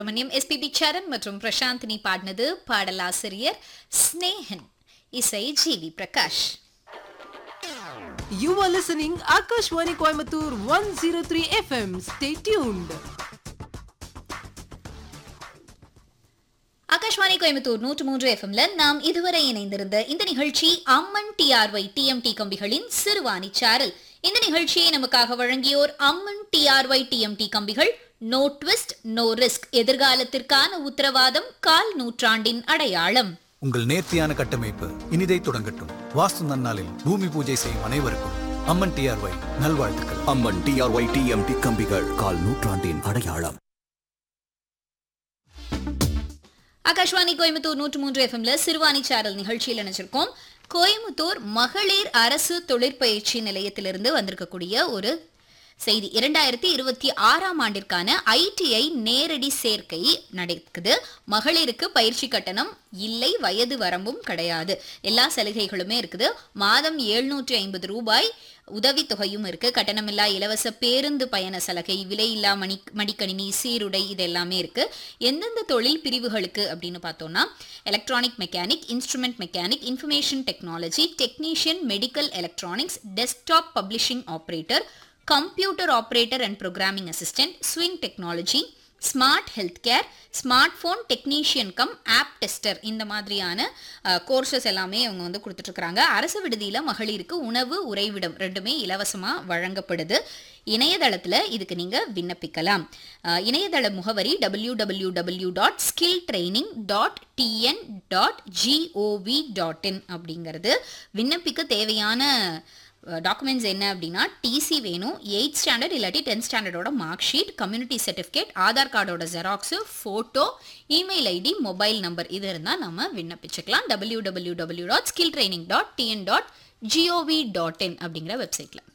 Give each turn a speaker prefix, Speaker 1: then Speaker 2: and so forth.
Speaker 1: Subramaniam SPB சரண் மற்றும் பிரசாந்தினி பாடினது பாடலாசிரியர் ஸ்னேகன் இசை G V Prakash
Speaker 2: You are listening Akashwani Coimbatore 103 FM. Stay tuned.
Speaker 1: Akashvani Coimbatore நூற்று மூன்று எஃப்எம்ல நாம் இதுவரை இணைந்திருந்த இந்த நிகழ்ச்சி அம்மன் டிஆர்ஒய் டிஎம்டி கம்பிகளின் சிறுவாணி சாரல் இந்த நிகழ்ச்சியை நமக்காக வழங்கியோர் அம்மன் டிஆர்ஒய் டிஎம்டி கம்பிகள் நோ ட்விஸ்ட் நோ ரிஸ்க் எதிர்காலத்திற்கான உத்தரவாதம் கால் நூற்றாண்டின் அடையாளம்
Speaker 3: உங்கள் நேர்த்தியான கட்டமைப்பு இனிதை தொடங்கட்டும் வாஸ்து நன்னாளில் பூமி பூஜை செய்யும் அனைவருக்கும் அம்மன் டிஆர்ஒய் நல்வாழ்த்துக்கள்
Speaker 4: அம்மன் டிஆர்ஒய் டிஎம்டி கம்பிகள் கால் நூற்றாண்டின் அடையாளம்
Speaker 1: ஆகாஷ்வாணி கோயம்புத்தூர் நூற்று மூன்று எஃப்எம்ல சிறுவாணி சாரல் நிகழ்ச்சியில் நினைச்சிருக்கோம் கோயம்புத்தூர் மகளிர் அரசு தொழிற்பயிற்சி நிலையத்திலிருந்து வந்திருக்கக்கூடிய ஒரு செய்தி இரண்டாயிரத்தி இருபத்தி ஆறாம் ஆண்டிற்கான ஐடிஐ நேரடி சேர்க்கை நடக்குது மகளிருக்கு பயிற்சி கட்டணம் இல்லை வயது வரம்பும் கிடையாது எல்லா சலுகைகளுமே இருக்குது மாதம் எழுநூற்றி ஐம்பது ரூபாய் உதவித்தொகையும் இருக்கு கட்டணமில்லா இலவச பேருந்து பயண சலுகை விலையில்லா மணி மடிக்கணினி சீருடை இது எல்லாமே இருக்கு எந்தெந்த தொழில் பிரிவுகளுக்கு அப்படின்னு பார்த்தோம்னா electronic mechanic instrument mechanic information technology technician medical electronics desktop publishing operator computer operator and programming assistant sewing technology smart health care smart phone technician cum app tester இந்த மாதிரியான கோர்சஸ் எல்லாமே அவங்க வந்து கொடுத்துட்ருக்குறாங்க அரசு விடுதியில் மகளிருக்கு உணவு உறைவிடம் ரெண்டுமே இலவசமாக வழங்கப்படுது இணையதளத்தில் இதுக்கு நீங்கள் விண்ணப்பிக்கலாம் அஹ், இணையதள முகவரி W W W dot skill training dot TN dot GOV dot in அப்படிங்கிறது விண்ணப்பிக்க தேவையான டாக்குமெண்ட்ஸ் என்ன அப்படின்னா டிசி வேணும் எயிட் ஸ்டாண்டர்ட் இல்லாட்டி டென்த் ஸ்டாண்டர்டோட mark sheet community certificate Aadhaar கார்டோட xerox photo email ID mobile number இது இருந்தால் நம்ம விண்ணப்பிச்சுக்கலாம் W W W dot skill training dot TN dot GOV dot in அப்படிங்கிற வெப்சைட்டில்